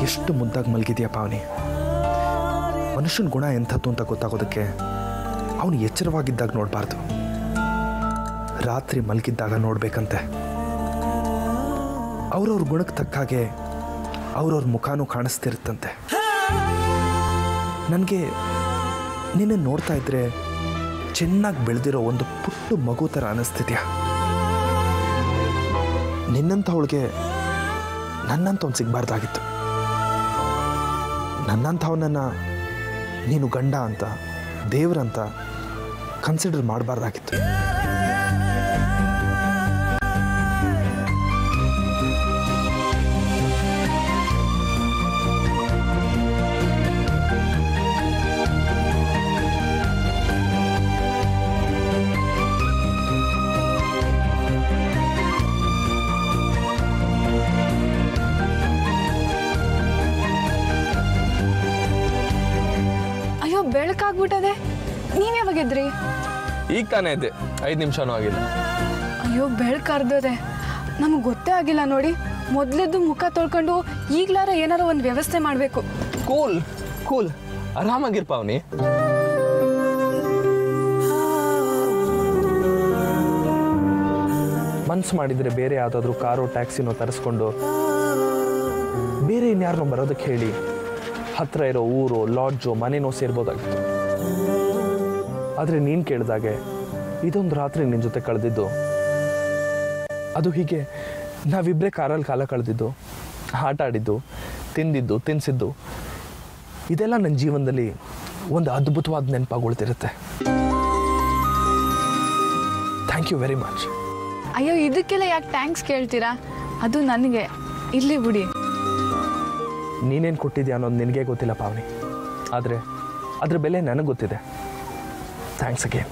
ಎಷ್ಟು ಮುದ್ದಾಗಿ ಮಲಗಿದೆಯಾ ಪಾವನಿ ಮನುಷ್ಯನ ಗುಣ ಎಂಥದ್ದು ಅಂತ ಗೊತ್ತಾಗೋದಕ್ಕೆ ಅವನು ಎಚ್ಚರವಾಗಿದ್ದಾಗ ನೋಡಬಾರ್ದು ರಾತ್ರಿ ಮಲಗಿದ್ದಾಗ ನೋಡ್ಬೇಕಂತೆ ಅವ್ರವ್ರ ಗುಣಕ್ಕೆ ತಕ್ಕ ಹಾಗೆ ಅವ್ರವ್ರ ಮುಖನೂ ಕಾಣಿಸ್ತಿರುತ್ತಂತೆ ನನಗೆ ನಿನ್ನ ನೋಡ್ತಾ ಇದ್ರೆ ಚೆನ್ನಾಗಿ ಬೆಳೆದಿರೋ ಒಂದು ಪುಟ್ಟ ಮಗು ಥರ ಅನ್ನಿಸ್ತಿದ್ಯಾ ನಿನ್ನಂಥವಳಿಗೆ ನನ್ನಂಥವ್ನು ಸಿಗಬಾರ್ದಾಗಿತ್ತು ನನ್ನಂಥವನನ್ನು ನೀನು ಗಂಡ ಅಂತ ದೇವ್ರಂತ ಕನ್ಸಿಡರ್ ಮಾಡಬಾರ್ದಾಗಿತ್ತು ಅಯ್ಯೋ ಬೆಳಕಾಗ್ಬಿಟ್ಟದೆ ನೀವ್ ಯಾವಾಗಿದ್ರಿ ಈಗ ತಾನೇ ಇದ್ದೆ ಐದು ನಿಮಿಷನೂ ಆಗಿಲ್ಲ ಅಯ್ಯೋ ಬೆಳಕರ್ದದೆ ನಮಗೆ ಗೊತ್ತೇ ಆಗಿಲ್ಲ ನೋಡಿ ಮೊದ್ಲೆದ್ದು ಮುಖ ತೊಳ್ಕೊಂಡು ಈಗ್ಲಾರ ಏನಾರ ಒಂದು ವ್ಯವಸ್ಥೆ ಮಾಡಬೇಕು ಕೂಲ್ ಕೂಲ್ ಆರಾಮಾಗಿರ್ ಪಾವನಿ ಮನ್ಸು ಮಾಡಿದರೆ ಬೇರೆ ಯಾವುದಾದ್ರೂ ಕಾರೋ ಟ್ಯಾಕ್ಸಿನೋ ತರಿಸ್ಕೊಂಡು ಬೇರೆ ಇನ್ಯಾರನ್ನೋ ಬರೋದಕ್ಕೆ ಹೇಳಿ ಹತ್ತಿರ ಇರೋ ಊರು ಲಾಡ್ಜು ಮನೆನೋ ಸೇರ್ಬೋದಾಗಿತ್ತು ಆದರೆ ನೀನು ಕೇಳಿದಾಗೆ ಇದೊಂದು ರಾತ್ರಿ ನಿನ್ನ ಜೊತೆ ಕಳೆದಿದ್ದು ಅದು ಹೀಗೆ ನಾವಿಬ್ಬರೇ ಕಾರಲ್ಲಿ ಕಾಲ ಕಳೆದಿದ್ದು ಆಟ ಆಡಿದ್ದು ತಿಂದಿದ್ದು ತಿನ್ಸಿದ್ದು ಇದೆಲ್ಲ ನನ್ನ ಜೀವನದಲ್ಲಿ ಒಂದು ಅದ್ಭುತವಾದ ನೆನಪಾಗಿ ಉಳಿದಿರುತ್ತೆ ಥ್ಯಾಂಕ್ ಯು ವೆರಿ ಮಚ್ ಅಯ್ಯೋ ಇದಕ್ಕೆಲ್ಲ ಯಾಕೆ ಟ್ಯಾಂಕ್ಸ್ ಕೇಳ್ತೀರಾ ಅದು ನನಗೆ ಇಲ್ಲಿ ಬಿಡಿ ನೀನೇನು ಕೊಟ್ಟಿದ್ಯಾ ಅನ್ನೋದು ನಿನಗೆ ಗೊತ್ತಿಲ್ಲ ಪಾವನಿ ಆದರೆ ಅದ್ರ ಬೆಲೆ ನನಗೆ ಗೊತ್ತಿದೆ ಥ್ಯಾಂಕ್ಸ್ ಅಗೇನ್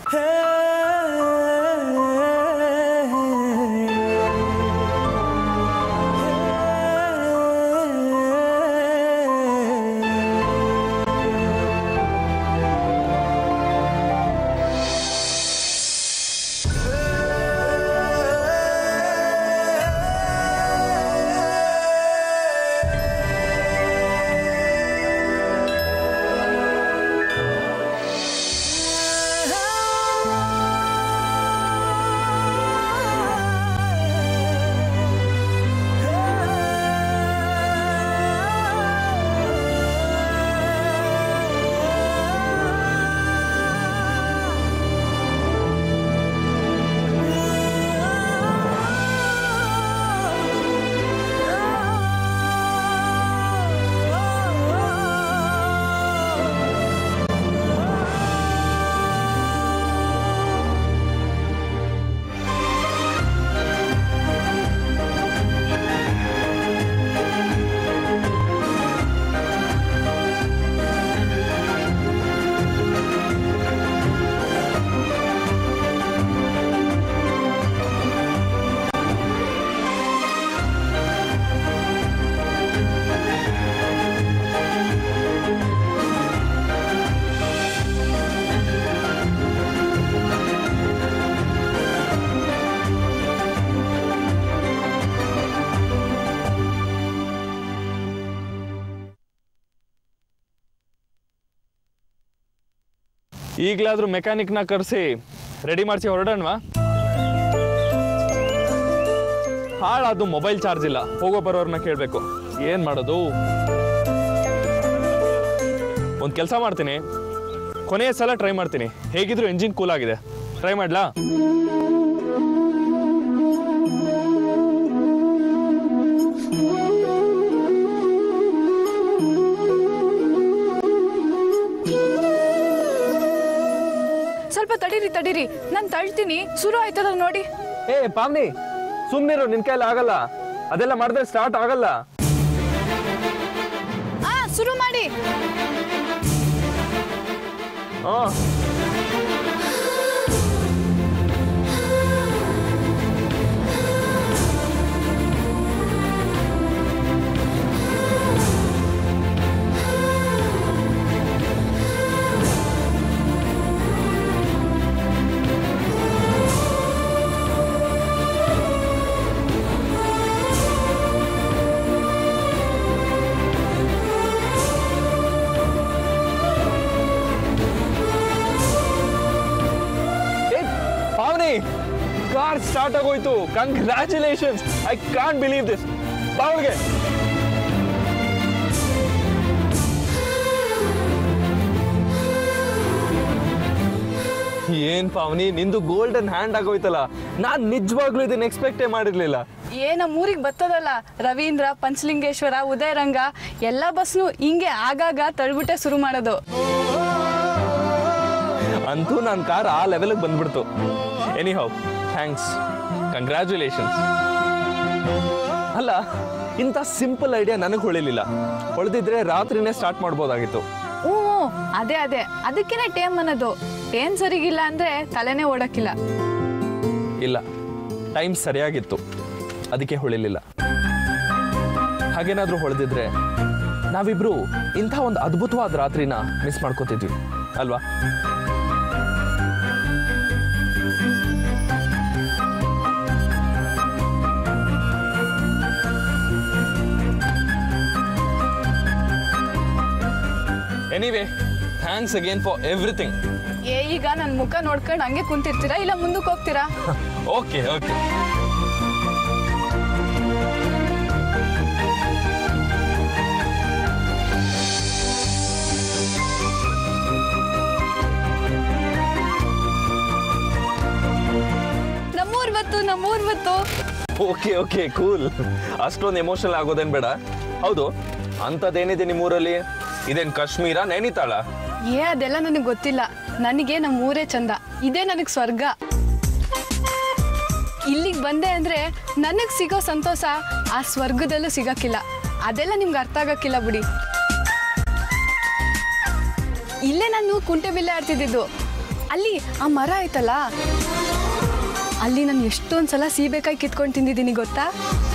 ಈಗಲಾದ್ರೂ ಮೆಕ್ಯಾನಿಕ್ನ ಕರೆಸಿ ರೆಡಿ ಮಾಡಿಸಿ ಹೊರಡೋಣವಾ ಹಾಳಾದು ಮೊಬೈಲ್ ಚಾರ್ಜ್ ಇಲ್ಲ ಹೋಗೋ ಬರೋರ್ನ ಕೇಳಬೇಕು ಏನು ಮಾಡೋದು ಒಂದು ಕೆಲಸ ಮಾಡ್ತೀನಿ ಕೊನೆಯ ಸಲ ಟ್ರೈ ಮಾಡ್ತೀನಿ ಹೇಗಿದ್ರು ಎಂಜಿನ್ ಕೂಲ್ ಆಗಿದೆ ಟ್ರೈ ಮಾಡ್ಲಾ ಸ್ವಲ್ಪ ತಡೀರಿ ತಡೀರಿ ನಾನು ತಳ್ತೀನಿ ಶುರು ಆಯ್ತದ ನೋಡಿ ಏ ಪಾಮ್ನಿ ಸುಮ್ಮನಿರು ನಿನ್ ಕೈಲಿ ಆಗಲ್ಲ ಅದೆಲ್ಲ ಮಾಡಿದ್ರೆ ಸ್ಟಾರ್ಟ್ ಆಗಲ್ಲ ಆ ಶುರು ಮಾಡಿ ಹಾ ಪಾವನಿ ಕಾರ್ ಸ್ಟಾರ್ಟ್ ಆಗೋಯ್ತು congratulations I can't believe this ಬಾವಳಿಗೆ ಏನ್ ಪಾವನಿ ನಿಂದು ಗೋಲ್ಡನ್ ಹ್ಯಾಂಡ್ ಆಗೋಯ್ತಲ್ಲ ನಾನ್ ನಿಜವಾಗ್ಲೂ ಇದನ್ನ ಎಕ್ಸ್ಪೆಕ್ಟೇ ಮಾಡಿರ್ಲಿಲ್ಲ ಏ ನಮ್ಮ ಊರಿಗೆ ಬರ್ತದಲ್ಲ ರವೀಂದ್ರ ಪಂಚಲಿಂಗೇಶ್ವರ ಉದಯರಂಗ ಎಲ್ಲ ಬಸ್ನು ಹಿಂಗೆ ಆಗಾಗ ತಳ್ಬಿಟ್ಟೆ ಶುರು ಮಾಡೋದು ಅಂತೂ ನನ್ನ ಕಾರ್ ಆ ಲೆವೆಲ್ಗೆ ಬಂದ್ಬಿಡ್ತು ಎನಿ ಹೌ ಥ್ಯಾಂಕ್ಸ್ ಕಂಗ್ರ್ಯಾಚುಲೇಷನ್ಸ್ ಅಲ್ಲ ಇಂಥ ಸಿಂಪಲ್ ಐಡಿಯಾ ನನಗೆ ಹೊಳಿಲಿಲ್ಲ ಹೊಳೆದಿದ್ರೆ ರಾತ್ರಿನೇ ಸ್ಟಾರ್ಟ್ ಮಾಡ್ಬೋದಾಗಿತ್ತು ಹ್ಞೂ ಅದೇ ಅದೇ ಅದಕ್ಕೇನೆ ಟೇಮ್ ಅನ್ನೋದು ಟೇಮ್ ಸರಿಗಿಲ್ಲ ಅಂದ್ರೆ ತಲೆನೇ ಓಡಕ್ಕಿಲ್ಲ ಇಲ್ಲ ಟೈಮ್ ಸರಿಯಾಗಿತ್ತು ಅದಕ್ಕೆ ಹೊಳಿಲಿಲ್ಲ ಹಾಗೇನಾದ್ರೂ ಹೊಳೆದಿದ್ರೆ ನಾವಿಬ್ರು ಇಂಥ ಒಂದು ಅದ್ಭುತವಾದ ರಾತ್ರಿನ ಮಿಸ್ ಮಾಡ್ಕೋತಿದ್ವಿ ಅಲ್ವಾ anyway thanks again for everything ಏ ಈಗ ನನ್ನ ಮುಖ ನೋಡ್ಕೊಂಡು ಹಂಗೆ ಕುಂತಿರ್ತೀರಾ ಇಲ್ಲ ಮುಂದಕ್ಕೆ ಹೋಗ್ತೀರಾ ಓಕೆ ಓಕೆ ನಮ್ಮೂರ್ ಬತ್ತು ನಮ್ಮೂರ್ ಬತ್ತು ಓಕೆ ಓಕೆ ಕೂಲ್ ಅಷ್ಟೊಂದು ಎಮೋಷನಲ್ ಆಗೋದೇನ್ ಬೇಡ ಹೌದು ಅಂಥದ್ದೇನಿದೆ ನಿಮ್ಮೂರಲ್ಲಿ ಇದೇನ್ ಕಾಶ್ಮೀರ ನೈನಿತಾಳ ಏ ಅದೆಲ್ಲ ನನಗೆ ಗೊತ್ತಿಲ್ಲ ನನಗೆ ನಮ್ಮ ಊರೇ ಚಂದ ಇದೇ ನನಗೆ ಸ್ವರ್ಗ ಇಲ್ಲಿಗೆ ಬಂದೆ ಅಂದ್ರೆ ನನಗೆ ಸಿಗೋ ಸಂತೋಷ ಆ ಸ್ವರ್ಗದಲ್ಲೂ ಸಿಗಕ್ಕಿಲ್ಲ ಅದೆಲ್ಲ ನಿಮ್ಗೆ ಅರ್ಥ ಆಗಕ್ಕಿಲ್ಲ ಬಿಡಿ ಇಲ್ಲೇ ನಾನು ಕುಂಟೆ ಬಿಲ್ಲೆ ಆಡ್ತಿದ್ದಿದ್ದು ಅಲ್ಲಿ ಆ ಮರ ಐತಲ್ಲ ಅಲ್ಲಿ ನಾನು ಎಷ್ಟೊಂದು ಸಲ ಸೀಬೇಕಾಗಿ ಕಿತ್ಕೊಂಡು ತಿಂದಿದ್ದೀನಿ ಗೊತ್ತಾ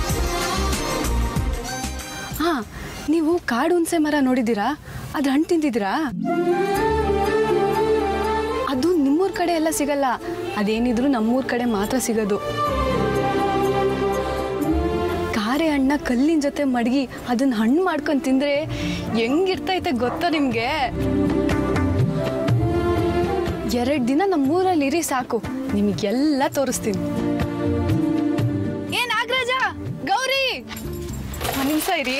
ಹಾ ನೀವು ಕಾಡು ಹುಣಸೆ ಮರ ನೋಡಿದ್ದೀರಾ ಅದ್ರ ಹಣ್ಣು ತಿಂದಿದ್ದೀರಾ ಅದು ನಿಮ್ಮೂರ್ ಕಡೆ ಎಲ್ಲ ಸಿಗಲ್ಲ ಅದೇನಿದ್ರು ನಮ್ಮೂರ್ ಕಡೆ ಮಾತ್ರ ಸಿಗೋದು ಕಾರೆ ಹಣ್ಣ ಕಲ್ಲಿನ ಜೊತೆ ಮಡಗಿ ಅದನ್ನ ಹಣ್ಣು ಮಾಡ್ಕೊಂಡು ತಿಂದ್ರೆ ಹೆಂಗಿರ್ತೈತೆ ಗೊತ್ತಾ ನಿಮ್ಗೆ ಎರಡು ದಿನ ನಮ್ಮೂರಲ್ಲಿ ಇರಿ ಸಾಕು ನಿಮಗೆಲ್ಲ ತೋರಿಸ್ತೀನಿ ಏ ನಾಗರಾಜ ಗೌರಿ ಒಂದ್ ನಿಮಿಷ ಇರಿ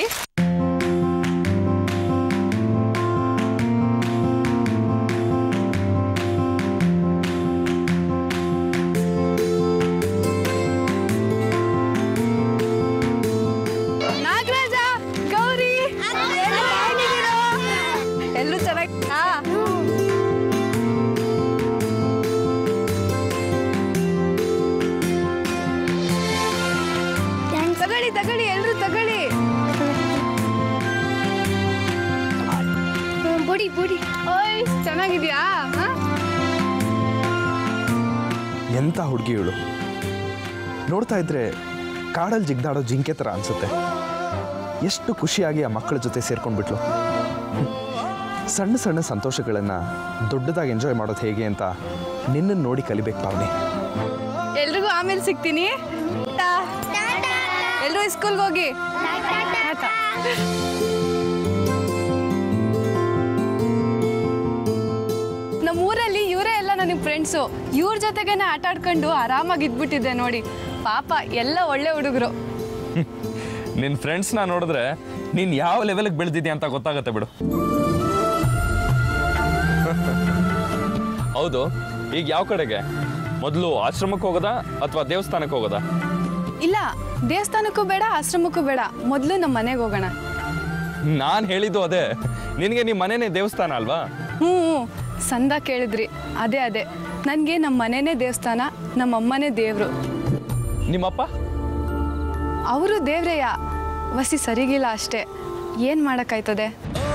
ನಾಗರಾಜ ಗೌರಿ ಎಲ್ಲರೂ ಚೆನ್ನಾಗಿ ತಗೊಳ್ಳಿ ತಗೊಳ್ಳಿ ಎಲ್ರು ತಗೊಳ್ಳಿ ಬುಡಿ ಬುಡಿ ಓಯ್ ಚೆನ್ನಾಗಿದ್ಯಾ ಹಾ? ಎಂಥ ಹುಡುಗಿ ಇವಳು ನೋಡ್ತಾ ಇದ್ರೆ ಕಾಡಲ್ಲಿ ಜಿಗ್ದಾಡೋ ಜಿಂಕೆ ಥರ ಅನ್ಸುತ್ತೆ ಎಷ್ಟು ಖುಷಿಯಾಗಿ ಆ ಮಕ್ಕಳ ಜೊತೆ ಸೇರ್ಕೊಂಡ್ಬಿಟ್ಲು ಹ್ಮ್. ಸಣ್ಣ ಸಣ್ಣ ಸಂತೋಷಗಳನ್ನು ದೊಡ್ಡದಾಗಿ ಎಂಜಾಯ್ ಮಾಡೋದು ಹೇಗೆ ಅಂತ ನಿನ್ನನ್ನು ನೋಡಿ ಕಲಿಬೇಕು ಪಾವನಿ ಎಲ್ರಿಗೂ ಆಮೇಲೆ ಸಿಗ್ತೀನಿ ಎಲ್ರು ಸ್ಕೂಲ್ಗೆ ಹೋಗಿ ಟಾಟಾ. ನಮ್ಮ ಊರಲ್ಲಿ ಇವರೇ ಎಲ್ಲ ನನಗೆ ಫ್ರೆಂಡ್ಸು ಇವ್ರ ಜೊತೆಗೇನೆ ಆಟ ಆಡ್ಕೊಂಡು ಆರಾಮಾಗಿ ಇದ್ಬಿಟ್ಟಿದ್ದೆ ನೋಡಿ ಪಾಪ ಎಲ್ಲ ಒಳ್ಳೆ ಹುಡುಗರು ನಿನ್ನ ಫ್ರೆಂಡ್ಸ್ನ ನೋಡಿದ್ರೆ ನೀನು ಯಾವ ಲೆವೆಲ್ಗೆ ಬೆಳೆದಿದ್ಯಾ ಅಂತ ಗೊತ್ತಾಗತ್ತೆ ಬಿಡು ಹೌದು ಈಗ ಯಾವ ಕಡೆಗೆ ಮೊದಲು ಆಶ್ರಮಕ್ಕೆ ಹೋಗೋದಾ ಅಥವಾ ದೇವಸ್ಥಾನಕ್ಕೆ ಹೋಗೋದಾ ಇಲ್ಲ ದೇವಸ್ಥಾನಕ್ಕೂ ಬೇಡ ಆಶ್ರಮಕ್ಕೂ ಬೇಡ ಮೊದಲು ನಮ್ಮ ಮನೆಗೆ ಹೋಗೋಣ ನಾನು ಹೇಳಿದ್ದು ಅದೇ ನಿನಗೆ ನಿಮ್ಮ ಮನೆನೇ ದೇವಸ್ಥಾನ ಅಲ್ವಾ ಹ್ಞೂ ಹ್ಞೂ ಸಂದ ಕೇಳಿದ್ರಿ ಅದೇ ಅದೇ ನನಗೆ ನಮ್ಮ ಮನೆನೇ ದೇವಸ್ಥಾನ ನಮ್ಮ ಅಮ್ಮನೇ ದೇವರು ನಿಮ್ಮಪ್ಪ ಅವರು ದೇವ್ರೆಯ ವಸಿ ಸರಿಗಿಲ್ಲ ಅಷ್ಟೇ ಏನು ಮಾಡೋಕ್ಕಾಯ್ತದೆ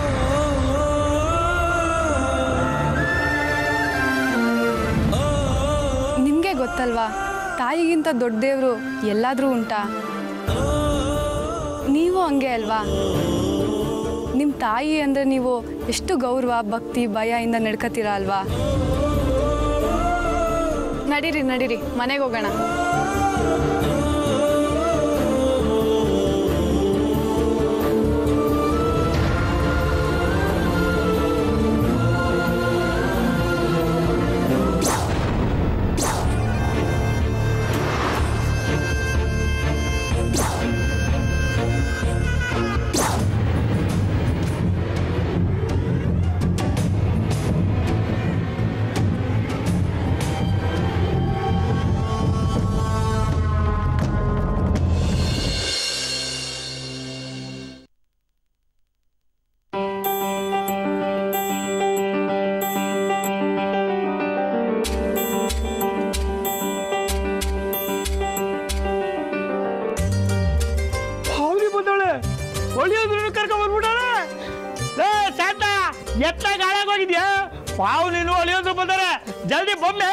ನಿಮಗೆ ಗೊತ್ತಲ್ವಾ ತಾಯಿಗಿಂತ ದೊಡ್ಡ ದೇವರು ಎಲ್ಲಾದರೂ ಉಂಟಾ ನೀವು ಹಂಗೆ ಅಲ್ವಾ ನಿಮ್ಮ ತಾಯಿ ಅಂದರೆ ನೀವು ಎಷ್ಟು ಗೌರವ ಭಕ್ತಿ ಭಯದಿಂದ ನಡ್ಕತ್ತೀರಾ ಅಲ್ವಾ ನಡೀರಿ ನಡೀರಿ ಮನೆಗೆ ಹೋಗೋಣ ಎತ್ತಾಗ ಹಾಳಾಗೋಗಿದ್ಯಾ ಪಾವು ನೀನು ಅಳಿಯೋದು ಬಂದರೆ ಜಲ್ದಿ ಬೊಮ್ಮೆ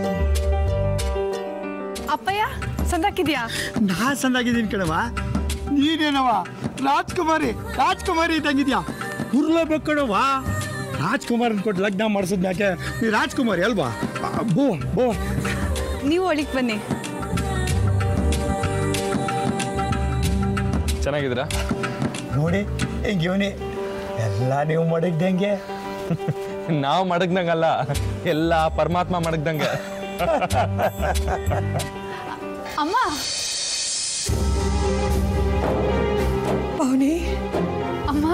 ಅಪ್ಪಯ್ಯ ಸಂದಾಕಿದ್ಯಾ ನಾ ಸಂದಾಗಿದ್ದೀನಿ ಕಣವ ನೀನೇನವ ರಾಜ್ಕುಮಾರಿ ರಾಜ್ಕುಮಾರಿ ಇದ್ದಂಗಿದ್ಯಾ ಉರ್ಲೇಬೇಕು ಕಣವ ರಾಜ್ಕುಮಾರ್ ಕೊಟ್ಟು ಲಗ್ನ ಮಾಡಿಸಿದ್ ಯಾಕೆ ನೀ ರಾಜ್ಕುಮಾರಿ ಅಲ್ವಾ ಆ, ಬೋ ಬೋ ನೀವು ಒಳಿಕ್ ಬನ್ನಿ ಚೆನ್ನಾಗಿದ್ದೀರಾ ನೋಡಿ ಹೆಂಗೆ ಇವನಿ ಎಲ್ಲ ನೀವು ಮಡಗ್ದಂಗೆ ನಾವು ಮಡಗ್ದಂಗಲ್ಲ ಎಲ್ಲ ಪರಮಾತ್ಮ ಮಡಗ್ದಂಗೆ ಅಮ್ಮ ಅವನಿ ಅಮ್ಮ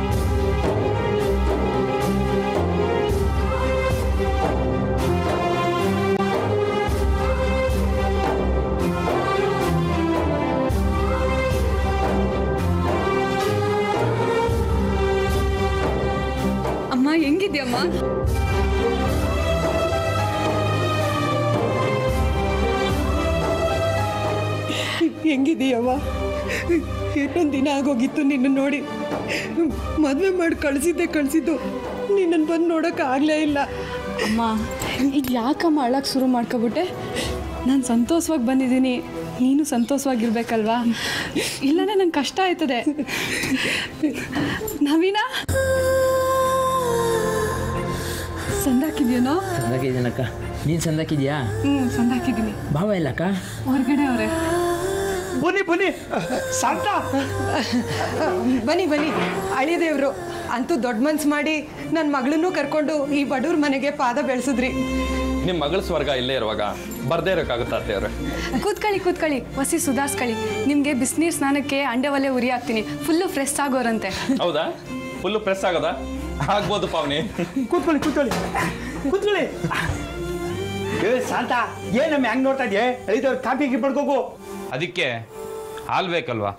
ಅಮ್ಮ ಹೆಂಗಿದ್ಯಮ್ಮ ಹೆಂಗಿದೀಯವ್ವ ಎಷ್ಟೊಂದು ದಿನ ಆಗೋಗಿತ್ತು ನಿನ್ನ ನೋಡಿ ಮದುವೆ ಮಾಡಿ ಕಳಿಸಿದ್ದೆ ಕಳಿಸಿದ್ದು ನಿನ್ನನ್ನು ಬಂದು ನೋಡೋಕೆ ಆಗಲೇ ಇಲ್ಲ ಅಮ್ಮ ಈಗ ಯಾಕಮ್ಮ ಅಳಕ್ಕೆ ಶುರು ಮಾಡ್ಕೊಬಿಟ್ಟೆ ನಾನು ಸಂತೋಷವಾಗಿ ಬಂದಿದ್ದೀನಿ ನೀನು ಸಂತೋಷವಾಗಿರ್ಬೇಕಲ್ವಾ ಇಲ್ಲನೇ ನಂಗೆ ಕಷ್ಟ ಆಯ್ತದೆ ನವೀನ ಸಂದಾಕಿದ್ಯೇನೋ ಸಂದಾಕಿದ್ದೀನಕ್ಕ ನೀನು ಸಂದಾಕಿದ್ಯಾ ಹ್ಞೂ ಸಂದಾಕಿದ್ದೀನಿ ಭಾವ ಇಲ್ಲಕ್ಕ ಹೊರಗಡೆ ಅವರೇ ಬನ್ನಿ ಬನ್ನಿ ಶಾಂತ ಬನ್ನಿ ಬನ್ನಿ ಅಳಿದೇವ್ರು ಅಂತೂ ದೊಡ್ಡ ಮನ್ಸು ಮಾಡಿ ನನ್ನ ಮಗಳನ್ನೂ ಕರ್ಕೊಂಡು ಈ ಬಡವ್ರ ಮನೆಗೆ ಪಾದ ಬೆಳೆಸಿದ್ರಿ ನಿಮ್ಮ ಮಗಳ ಸ್ವರ್ಗ ಇಲ್ಲೇ ಇರುವಾಗ ಬರ್ದೇ ಇರೋಕ್ಕಾಗುತ್ತಾ ಅತ್ತೆಯವ್ರೆ ಕೂತ್ಕೊಳ್ಳಿ ಕೂತ್ಕೊಳ್ಳಿ ಹೊಸಿ ಸುಧಾರಿಸ್ಕೊಳ್ಳಿ ನಿಮಗೆ ಬಿಸಿನೀರು ಸ್ನಾನಕ್ಕೆ ಅಂಡೆ ಒಲೆ ಉರಿ ಹಾಕ್ತೀನಿ ಫುಲ್ಲು ಫ್ರೆಶ್ ಆಗೋರಂತೆ ಹೌದಾ ಫುಲ್ಲು ಪ್ರೆಸ್ ಆಗೋದಾ ಆಗ್ಬೋದು ಪಾವನಿ ಕೂತ್ಕೊಳ್ಳಿ ಕೂತ್ಕೊಳ್ಳಿ ಕೂತ್ಕೊಳ್ಳಿ ಏ ಶಾಂತ ಏನಮ್ಮ ಹೆಂಗ್ ನೋಡ್ತಾ ಇದೆಯೇ ಐದವ್ರು ಕಾಫಿ ಗಿ ಪಡ್ಕೋಗು ಅದಕ್ಕೆ ಹಾಲು ಬೇಕಲ್ವಾ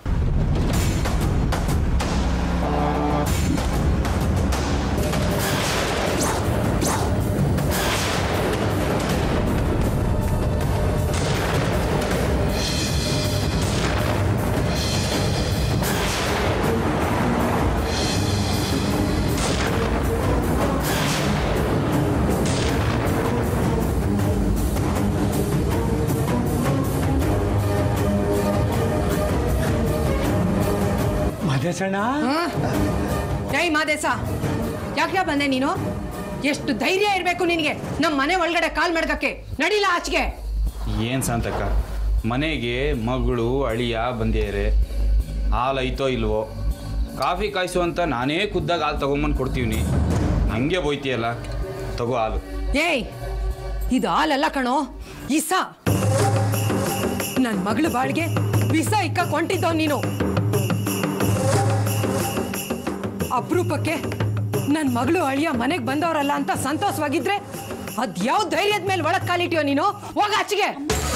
ಮದೇಶಣ್ಣ ಏಯ್ ಮಾದೇಶ ಯಾಕೆ ಬಂದೆ ನೀನು ಎಷ್ಟು ಧೈರ್ಯ ಇರಬೇಕು ನಿನಗೆ ನಮ್ಮ ಮನೆ ಒಳಗಡೆ ಕಾಲ್ ಮಡ್ಗಕ್ಕೆ ನಡಿಲ್ಲ ಆಚೆಗೆ ಏನು ಶಾಂತಕ್ಕ ಮನೆಗೆ ಮಗಳು ಅಳಿಯ ಬಂದಿದ್ದಾರೆ ಹಾಲು ಐತೋ ಇಲ್ವೋ ಕಾಫಿ ಕಾಯಿಸು ಅಂತ ನಾನೇ ಖುದ್ದಾಗಿ ಹಾಲು ತೊಗೊಂಬಂದು ಕೊಡ್ತೀವಿ ಹಂಗೆ ಬೋಯ್ತೀಯಲ್ಲ ತಗೋ ಹಾಲು ಏಯ್ ಇದು ಹಾಲಲ್ಲ ಕಣೋ ಇಸ ನನ್ನ ಮಗಳ ಬಾಳಿಗೆ ವಿಸ ಇಕ್ಕ ಕೊಂಟಿದ್ದವ್ ನೀನು ಅಪರೂಪಕ್ಕೆ ನನ್ನ ಮಗಳು ಅಳಿಯ ಮನೆಗೆ ಬಂದವರಲ್ಲ ಅಂತ ಸಂತೋಷವಾಗಿದ್ರೆ ಅದ್ಯಾವ ಧೈರ್ಯದ ಮೇಲೆ ಒಳಗ್ ಕಾಲಿಟ್ಯೋ ನೀನು ಹೋಗ ಆಚೆಗೆ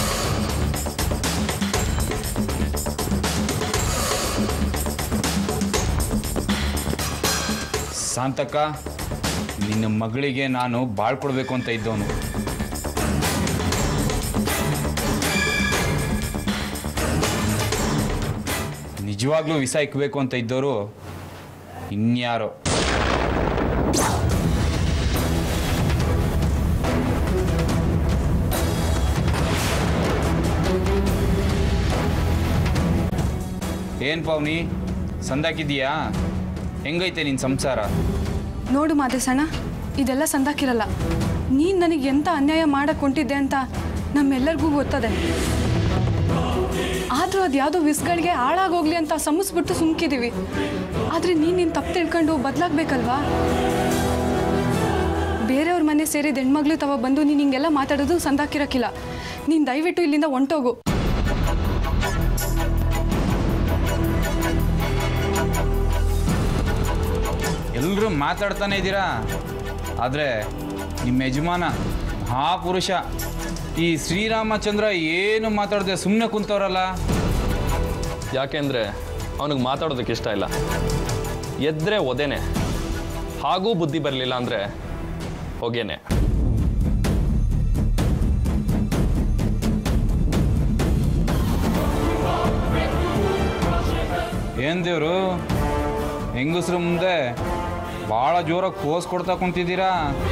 ಶಾಂತಕ್ಕ ನಿನ್ನ ಮಗಳಿಗೆ ನಾನು ಬಾಳ್ಕೊಡ್ಬೇಕು ಅಂತ ಇದ್ದವನು ನಿಜವಾಗ್ಲೂ ವಿಸ ಇಕ್ಬೇಕು ಅಂತ ಇದ್ದವರು ಇನ್ಯಾರೋ ಏನ್ ಪವ್ನಿ ಸಂದಾಕಿದೀಯಾ ಹೆಂಗೈತೆ ನಿನ್ನ ಸಂಸಾರ ನೋಡು ಮಾದೇಶಣ್ಣ ಇದೆಲ್ಲ ಸಂದಾಕಿರಲ್ಲ ನೀನು ನನಗೆ ಎಂಥ ಅನ್ಯಾಯ ಮಾಡಕ್ಕೆ ಹೊಂಟಿದ್ದೆ ಅಂತ ನಮ್ಮೆಲ್ಲರಿಗೂ ಗೊತ್ತದೆ ಆದರೂ ಅದು ಯಾವುದೋ ವಿಸ್ಗಳಿಗೆ ಹಾಳಾಗೋಗ್ಲಿ ಅಂತ ಸಮಸ್ಬಿಟ್ಟು ಸುಮ್ಕಿದೀವಿ ಆದರೆ ನೀನು ನಿನ್ನ ತಪ್ಪು ತಿಳ್ಕೊಂಡು ಬದಲಾಗಬೇಕಲ್ವಾ ಬೇರೆಯವ್ರ ಮನೆ ಸೇರಿದ ಹೆಣ್ಮಗ್ಳು ತವ ಬಂದು ನೀನು ಹಿಂಗೆಲ್ಲ ಮಾತಾಡೋದು ಸಂದಾಕಿರಕ್ಕಿಲ್ಲ ನೀನು ದಯವಿಟ್ಟು ಇಲ್ಲಿಂದ ಹೊಂಟೋಗು ಎಲ್ಲರೂ ಮಾತಾಡ್ತಾನೆ ಇದ್ದೀರಾ ಆದರೆ ನಿಮ್ಮ ಯಜಮಾನ ಮಹಾಪುರುಷ ಈ ಶ್ರೀರಾಮಚಂದ್ರ ಏನು ಮಾತಾಡದೆ ಸುಮ್ಮನೆ ಕುಂತವ್ರಲ್ಲ ಯಾಕೆಂದ್ರೆ ಅವನಿಗೆ ಮಾತಾಡೋದಕ್ಕೆ ಇಷ್ಟ ಇಲ್ಲ ಎದ್ರೆ ಒದೇನೆ ಹಾಗೂ ಬುದ್ಧಿ ಬರಲಿಲ್ಲ ಅಂದರೆ ಹೊಗೆನೆ ಏನು ದೇವರು ಹೆಂಗಸ್ರ ಮುಂದೆ ಭಾಳ ಜೋರಾಗಿ ಪೋಸ್ ಕೊಡ್ತಾ ಕುಂತಿದ್ದೀರಾ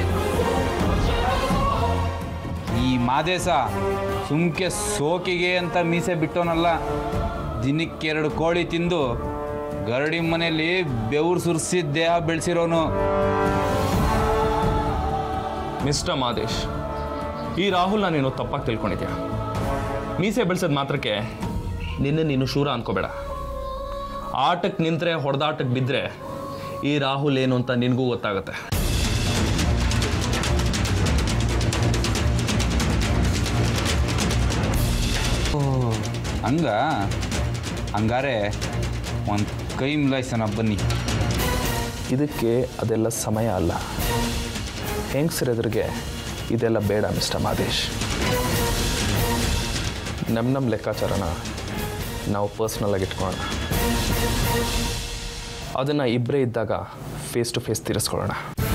ಈ ಮಾದೇಶ ಸುಮ್ಕೆ ಸೋಕಿಗೆ ಅಂತ ಮೀಸೆ ಬಿಟ್ಟೋನಲ್ಲ ದಿನಕ್ಕೆರಡು ಕೋಳಿ ತಿಂದು ಗರಡಿ ಮನೆಯಲ್ಲಿ ಬೆವರು ಸುರಿಸಿ ದೇಹ ಬೆಳೆಸಿರೋನು ಮಿಸ್ಟರ್ ಮಾದೇಶ್ ಈ ರಾಹುಲ್ನ ನೀನು ತಪ್ಪಾಗಿ ತಿಳ್ಕೊಂಡಿದ್ಯಾ ಮೀಸೆ ಬೆಳೆಸೋದು ಮಾತ್ರಕ್ಕೆ ನಿನ್ನೆ ನೀನು ಶೂರ ಅನ್ಕೋಬೇಡ ಆಟಕ್ಕೆ ನಿಂತರೆ ಹೊಡೆದಾಟಕ್ಕೆ ಬಿದ್ದರೆ ಈ ರಾಹುಲ್ ಏನು ಅಂತ ನಿನಗೂ ಗೊತ್ತಾಗುತ್ತೆ ಹಂಗ ಹಂಗಾರೆ ಒಂದು ಕೈ ಮಿಲಾಯಿಸೋಣ ಬನ್ನಿ ಇದಕ್ಕೆ ಅದೆಲ್ಲ ಸಮಯ ಅಲ್ಲ ಹೆಂಗಸರೆದುರಿಗೆ ಇದೆಲ್ಲ ಬೇಡ ಮಿಸ್ಟರ್ ಮಾದೇಶ್ ನಮ್ಮ ನಮ್ಮ ಲೆಕ್ಕಾಚಾರನ ನಾವು ಪರ್ಸ್ನಲಾಗಿ ಇಟ್ಕೊಳ್ಳೋಣ ಅದನ್ನು ಇಬ್ಬರೇ ಇದ್ದಾಗ ಫೇಸ್ ಟು ಫೇಸ್ ತೀರಿಸ್ಕೊಳ್ಳೋಣ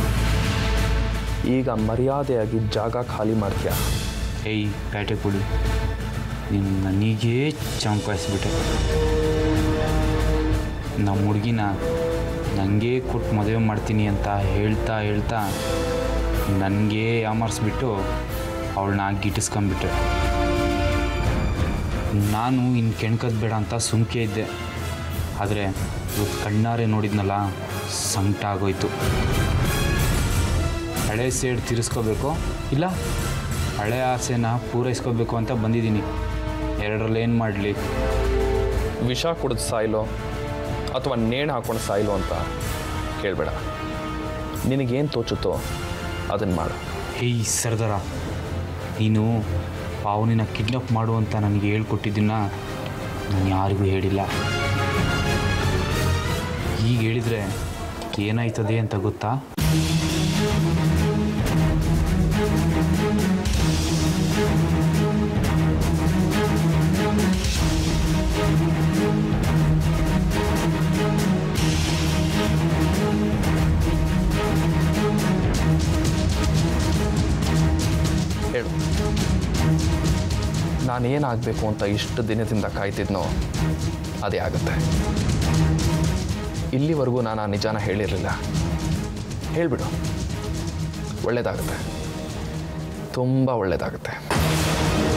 ಈಗ ಮರ್ಯಾದೆಯಾಗಿ ಜಾಗ ಖಾಲಿ ಮಾಡ್ತೀಯಾ ಏಯ್ ಪ್ಯಾಟೆ ಕೊಡಿ ನೀನು ನನಗೇ ಚಂಪಾಯಿಸ್ಬಿಟ್ಟೆ ನಮ್ಮ ಹುಡುಗಿನ ನನಗೆ ಕೊಟ್ಟು ಮದುವೆ ಮಾಡ್ತೀನಿ ಅಂತ ಹೇಳ್ತಾ ಹೇಳ್ತಾ ನನಗೆ ಯಾಮರ್ಸ್ಬಿಟ್ಟು ಅವಳನ್ನ ಗಿಟ್ಟಿಸ್ಕೊಂಬಿಟ್ಟೆ ನಾನು ಇನ್ನು ಕೆಣ್ಕದ್ ಬೇಡ ಅಂತ ಸುಮ್ಕೆ ಇದ್ದೆ ಆದರೆ ಇವತ್ತು ಕಣ್ಣಾರೆ ನೋಡಿದ್ನಲ್ಲ ಸಂಕಟ ಆಗೋಯ್ತು ಹಳೆ ಸೇಡ್ ತೀರಿಸ್ಕೋಬೇಕು ಇಲ್ಲ ಹಳೆ ಆಸೆನ ಪೂರೈಸ್ಕೋಬೇಕು ಅಂತ ಬಂದಿದ್ದೀನಿ ಎರಡರಲ್ಲಿ ಏನು ಮಾಡಲಿ ವಿಷ ಕುಡಿದು ಸಾಯ್ಲೋ ಅಥವಾ ನೇಣು ಹಾಕೊಂಡು ಸಾಯ್ಲೋ ಅಂತ ಕೇಳಬೇಡ ನಿನಗೇನು ತೋಚುತ್ತೋ ಅದನ್ನು ಮಾಡು ಹೇಯ್ ಸರ್ದಾರ ನೀನು ಪಾವನಿನ ಕಿಡ್ನಾಪ್ ಮಾಡು ಅಂತ ನನಗೆ ಹೇಳ್ಕೊಟ್ಟಿದ್ದನ್ನ ನಾನು ಯಾರಿಗೂ ಹೇಳಿಲ್ಲ ಈಗ ಹೇಳಿದರೆ ಏನಾಯ್ತದೆ ಅಂತ ಗೊತ್ತಾ ಹೇಳು ನಾನೇನಾಗಬೇಕು ಅಂತ ಇಷ್ಟು ದಿನದಿಂದ ಕಾಯ್ತಿದ್ನೋ ಅದೇ ಆಗುತ್ತೆ ಇಲ್ಲಿವರೆಗೂ ನಾನು ಆ ನಿಜಾನ ಹೇಳಿರಲಿಲ್ಲ ಹೇಳಿಬಿಡು ಒಳ್ಳೆಯದಾಗುತ್ತೆ ತುಂಬ ಒಳ್ಳೆಯದಾಗುತ್ತೆ